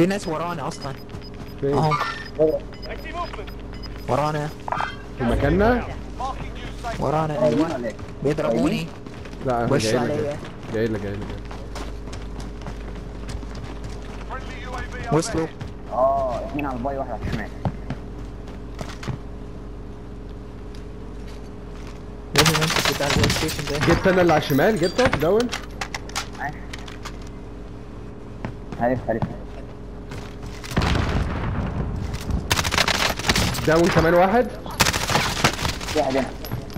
في ناس ورانا اصلا فين اهم ورانا في مكاننا ورانا ايوه ولا ايه؟ بيضربوني لا انا وش جاي لك عليا جاي لك جاي لك وصلوا اه اثنين على الباي واحد على الشمال لازم امسك بتاع البلاي ستيشن ده جبت انا اللي على الشمال جبته داون عارف عارف داون كمان واحد في واحد هنا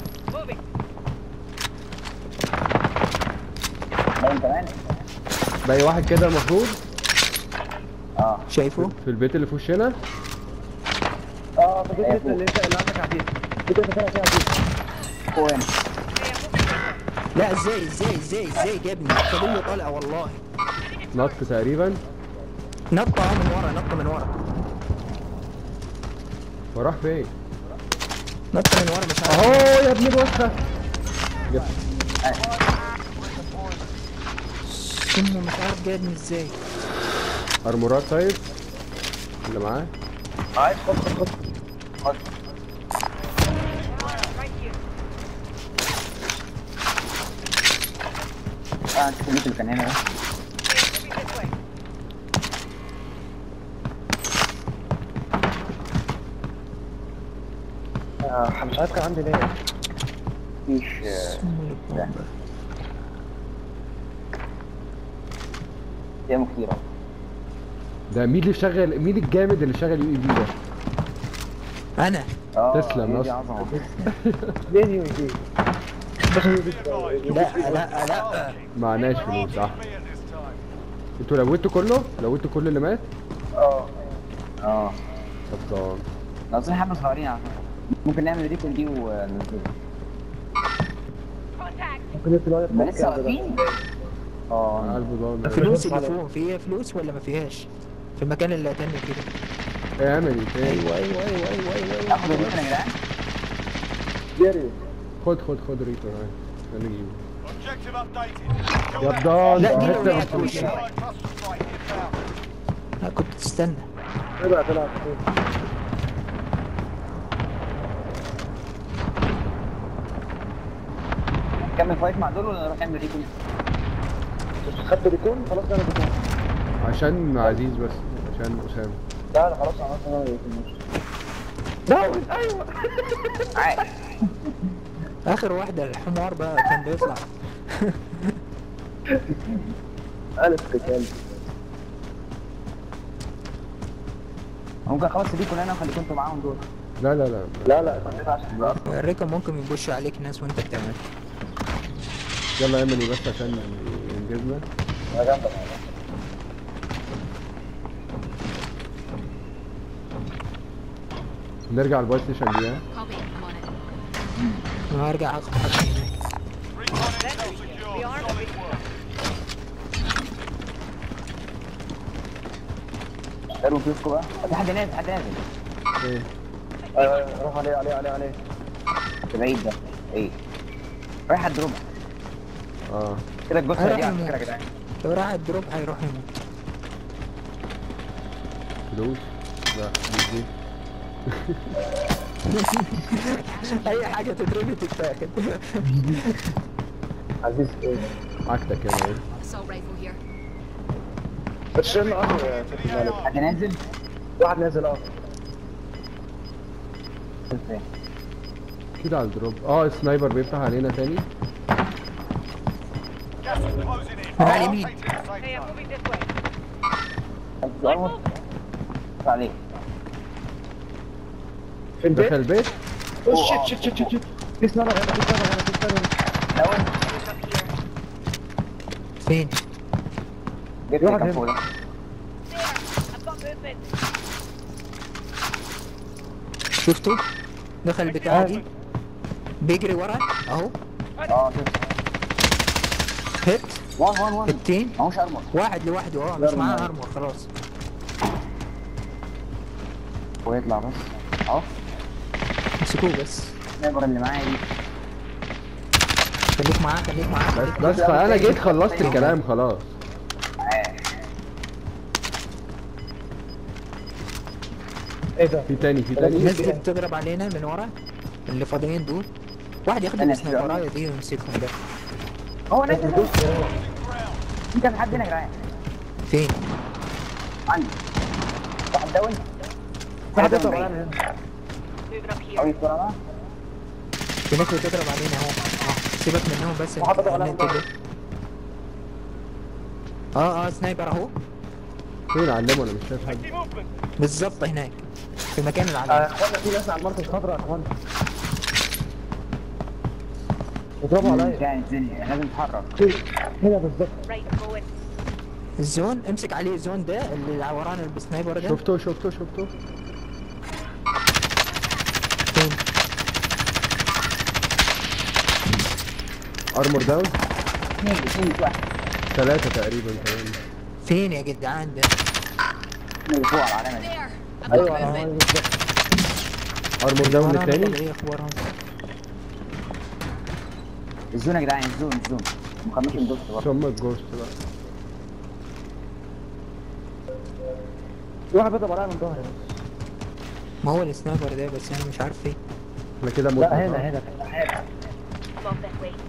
باين كمان باقي واحد كده المفروض اه شايفه في البيت اللي في وشنا اه فكرة انت اللي انت اللي عندك عديد فكرة انت كده عديد فوق هنا لا ازاي ازاي ازاي ازاي جابني خليه طالع والله نط تقريبا نط اه من ورا نط من ورا وراح فين نط من ورا مش عارف اهو يا ابن الوسخه جبت سمه مش عارف جابني ازاي ارمورات طيب اللي معاه عايز خد خد خد اه انت البيت اللي كان هنا ده آه، مش عارف كان عندي ليه مفيش آه، سمه البومبا ايام كتيرة ده مين اللي شغل مين الجامد اللي شغل يو اي بي ده انا اه تسلم هي دي يا عظمة ليه دي ودي بس هي دي لا لا لا معناش فلوس صح انتوا لويتوا كله لويتوا كل اللي مات اه اه خلصان ناقصين حبة صغيرين على فكرة ممكن نعمل ريكون دي وننزلها ممكن انت لو ده لسه واقفين؟ اه قلب ضال الفلوس اللي فوق فيها فلوس ولا ما فيهاش في المكان اللي تاني كده ايه اعمل ايه ايوه ايوه ايوه ايوه ايوه تاخدوا ريكون يا جدعان جري خد خد خد ريتو هاي خليه يجيبه Objective updated. يا بدان لا، دي لسه لو بس- وقعت وش. Allied cluster strike inbound. لا كنت تستنى ابعد العب نكمل فايت مع دول ولا نروح نعمل ريكون؟ خدت ريكون خلاص انا ريكون عشان عزيز بس عشان اسامه لا لا خلاص عملت انا ريكون داون ايوه عادي اخر واحده الحمار بقى كان بيطلع الف رجال ممكن خلاص ريكون انا وخليكم انتوا معاهم دول لا لا لا لا لا خليت عشان بقى الريكا ممكن يبش عليك ناس وانت بتعمل يلا يا امني بس عشان ينجزنا انا جنبك نرجع البلاي ستيشن دي ها Copy. I'm on it. انا هرجع اخد حاجه هناك Recon intel secure. Solid work. حلو فلوسكم بقى في حد نازل حد نازل ايه ايوه ايوه روح عليه عليه عليه عليه ده بعيد ده ايه رايح على الدروب اه كده الجثه دي على هيروح فكره يا يموت. جدعان لو راح الدروب هيروح يموت فلوس لا مش دي اي حاجه تترمي تتاخد عزيز ايه عكتك يا مان Assault rifle here. بس شيلنا عنه يا سيدي مالك حد نازل واحد نازل اه فين اكيد على الدروب اه السنايبر بيفتح علينا تاني Gas is closing in. من على اليمين. Rotating the safe zone. الارمر عليه في البيت دخل البيت اوه شيت شيت شيت شيت شيت في سنايبر هنا في سنايبر هنا في سنايبر هنا داون فين جبت واحد كان هنا. فوق ده شفتوا دخل البتاعه دي بيجري ورا اهو اه شفت هيت 1 1 1 هيتين معهوش ارمر واحد لوحده اه مش معاه ارمور خلاص ويطلع بس اهو امسكوه بس السنايبر اللي معايا دي خليك معاه خليك معاه بس خليك بس انا جيت خلصت الكلام خلاص عاش ايه ده في تاني في تاني الناس دي بتضرب علينا من ورا اللي فاضيين دول واحد ياخد أنا السنايبرايه دي ويمسكهم ده هو نزل في كان حد هنا يا جدعان فين؟ عندي واحد داون في حد داون يطلع بعيد. معانا هنا Moving up أو here. يدخل معاه في ناس بتضرب علينا اهو اه سيبك منهم بس محطة على ننتبه اه اه سنايبر اهو فين علمه انا مش شايف حد Enemy movement. بالظبط هناك في مكان آه، العلامة اخوانا في ناس على المركز الخضراء يا اخوانا اضربوا عليا كان الدنيا لازم نتحرك هنا بالظبط Right, going. الزون امسك عليه الزون ده اللي ورانا بالسنايبر ده شفته شفته شفته فين؟ ارمور داون اثنين اثنين واحد ثلاثة تقريبا كمان فين يا جدعان ده؟ اثنين فوق على العلامه دي There. I've got ايوه movement. انا بالظبط ارمور داون ورانا التاني ولا ايه اخبارهم؟ الزون يا جدعان الزون الزون مخلص الدوس برضه ثم الجوست بقى في واحد بيضرب عليا من ظهري ما هو السنايبر ده بس انا مش عارف فين احنا كده لا متنا هنا صح؟ هنا Come off that way.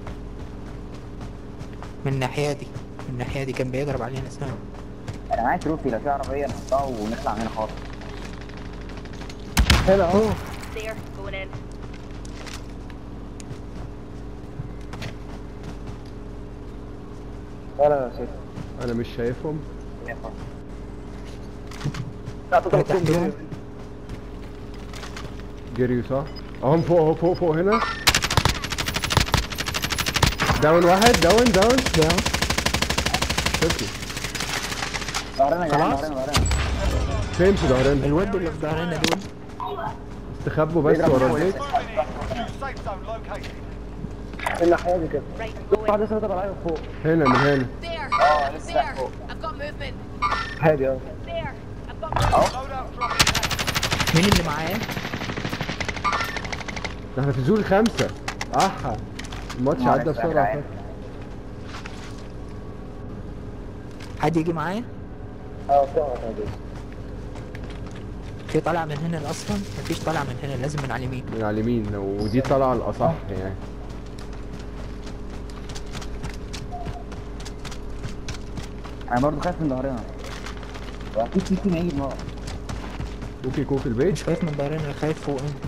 من الناحية دي من الناحية دي كان بيضرب علينا سنايبر انا معايا تروفي لو في عربيه نحطها ونطلع من هنا خالص هنا اهو There, going in. ولا يا سيدي انا مش شايفهم لا تضرب تحت فيهم هنا؟ جريوا صح اهم فوق اهو فوق فوق هنا داون واحد داون داون ده شكرا ظهرنا يا جدعان خلاص. ظهرنا ظهرنا فين في ظهرنا الواد اللي في ظهرنا دول استخبوا بس ورا البيت New safe zone located. الناحيه دي كده Right, واحد going. لسه بيضرب عليا من فوق هنا من هنا There. اه لسه There. فوق I've got movement. هادي اه There. I've got loadout drop in hand. مين اللي معاه؟ ده احنا في زول خمسة احا الماتش معلش عدى يا بسرعة جدعان. حد يجي معايا؟ اه طلعت هادي في طالع من هنا اصلا مفيش طالع من هنا لازم من على اليمين من على اليمين ودي طالعة الأصح يعني انا برضه خايف من ظهرنا واكيد في تيم هيجي من ورا ممكن يكون في البيت مش خايف من ظهرنا انا خايف فوق انت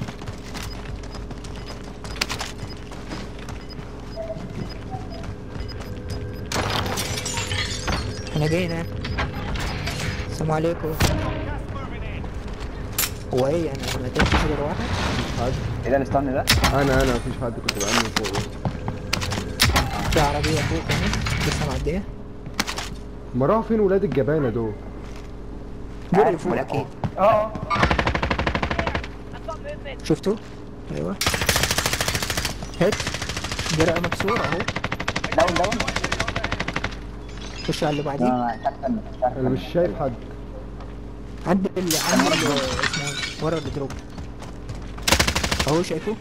انا جاي هنا السلام عليكم Gas moving in. هو ايه انا ما تمشي غير واحد حد ايه ده الستان ده؟ انا انا مفيش حد كنت بعمل من فوق بس. في عربية فوق كمان لسه معدية هما راحوا فين ولاد الجبانة دول دول فوق اكيد اه I've got movement. شفتوا؟ ايوه هيت درع مكسور اهو داون داون خش على اللي لا بعديه لا مش عارف استنى مش عارف انا مش شايف حد عند ال عند ال اسمه إيه؟ ورا الدروب اهو شايفه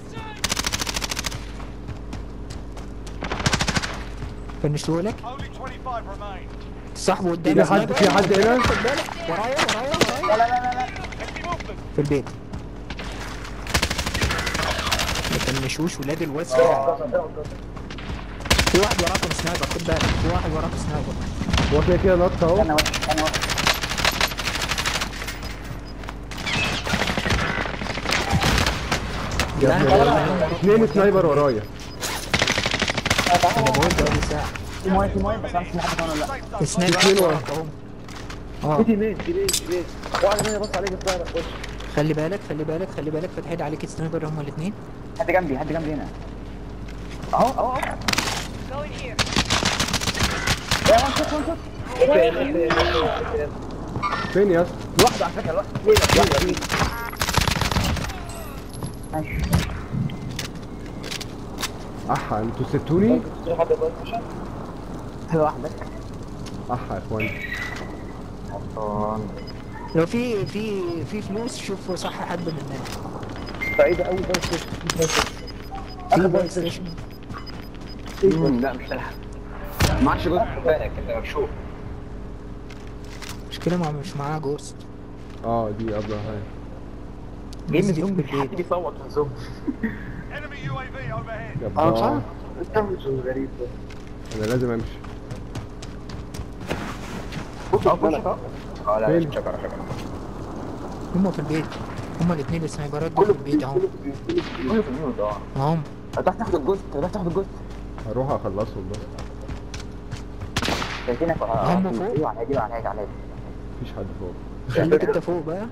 فنشته لك Only 25 remain. صاحبه قدامي في حد في حد هنا خد بالك ورايا ورايا ورايا لا لا لا لا Enemy movement. في البيت ما تنشوش ولاد الوسخ في واحد وراكم سنايبر خد بالك في واحد وراكم سنايبر هو كده كده نط اهو انا واحد انا واحد يا ابن الله. اتنين سنايبر ورايا انا بقول ده ساعة في ماي في ماي بس انا مش حد كمان ولا لا السنايبر اتنين ورا. وراك اهو في اه تيمين تيمين تيمين واحد مني بص عليك الساعه خش خلي بالك خلي بالك خلي بالك فتحت عليك السنايبر هما الاثنين حد جنبي حد جنبي هنا اهو اهو اهو Going here. يا وان شوت وان شوت فين يا اسطى لوحده على فكره لوحده لوحده ماشي احا انتوا سبتوني في حد بس لوحدك احا يا اخوان لو في في في فلوس شوف صح حد مننا بعيده قوي بس في آخر بلاي بلاي ستيشن لا مش تلحق معكش جزء بالك انت مكشوف مشكلة ما مش معاه جوست اه دي قبلها هاي جيم زوم بالبيت بيصوت في الزوم Enemy UAV overhead. اه مش جبار عارف انت مش غريب ده انا لازم امشي بص اه اه لا فين؟ لا شكرا شكرا هما في البيت هما الاثنين السنايبرات دول في البيت اهو كله في الميوت اه اهم هتروح تاخد الجزء هتروح تاخد الجزء هروح اخلصهم بس شايفينك هم فوق؟ ايوه على دي وعلى دي على دي مفيش حد فوق خليك انت فوق بقى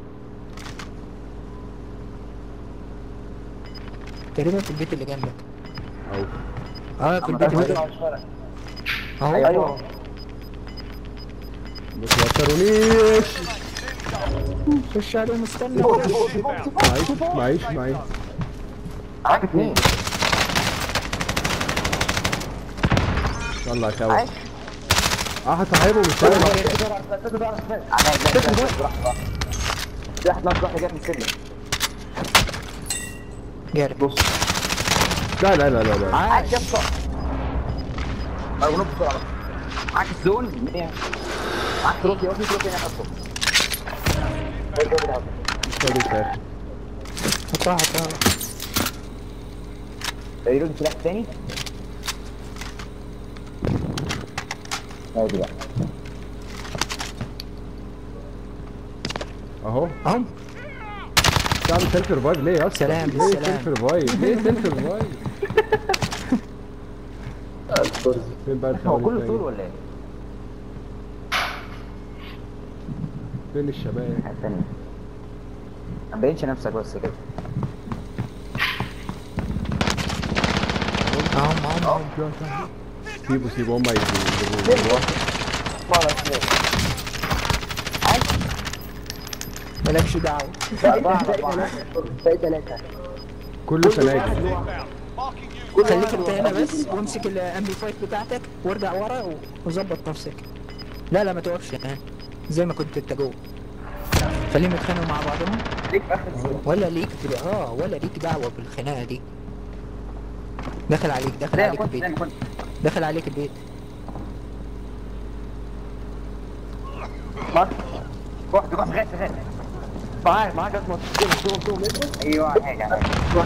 تقريبا في البيت اللي جنبك او اه في البيت اللي جنبك اهو ايوه ما توترونيش خش عليهم استنى معيش معيش معيش معاك اثنين يلا يا خاوي اه صاحبه مش عارف على دي واحد ناقص واحد جاي من السلم جاري بص لا لا لا لا لا عاش يا اسطى مرغوب بسرعه معاك الزون معاك تروكي وفي تروكي هنا اصلا مش فاضي في الاخر حطها حطها يرد سلاح تاني هادي بقى اهو اهو تعمل سيلف ريفايف ليه يا اسطى؟ سلام، ليه بالسلام. سيلف ريفايف؟ ليه سيلف ريفايف؟ فين بقى هو الخوارج كله التاني؟ طول ولا ايه؟ فين الشباب؟ حاجة تانية ما تبينش نفسك بس كده اهم اهم اهم سيبوا سيبوا هم يجيبوا مالكش دعوه كله سناجل Inbound. Marking you. خليك انت هنا بس وامسك الام بي 5 بتاعتك وارجع ورا و- وظبط نفسك لا لا ما تقفش هنا زي ما كنت انت جوه خليهم يتخانقوا مع بعضهم ولا ليك اه ولا ليك دعوه بالخناقه دي دخل عليك دخل زي ما عليك كنت زي البيت ما كنت دخل عليك البيت مارك روح روح غاز غاز معاك معاك اسمه ايوه على حاجه على حاجه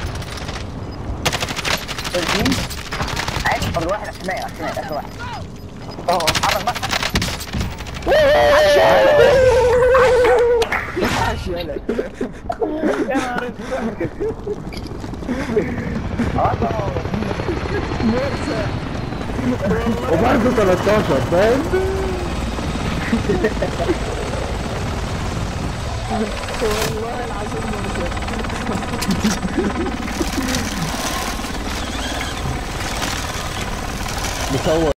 الاثنين عايز فاضل واحد على الشمال على الشمال اخر واحد اه اتحرك بقى عاش يلا وبرضه 13 فاهم؟ والله العظيم مرسى مصور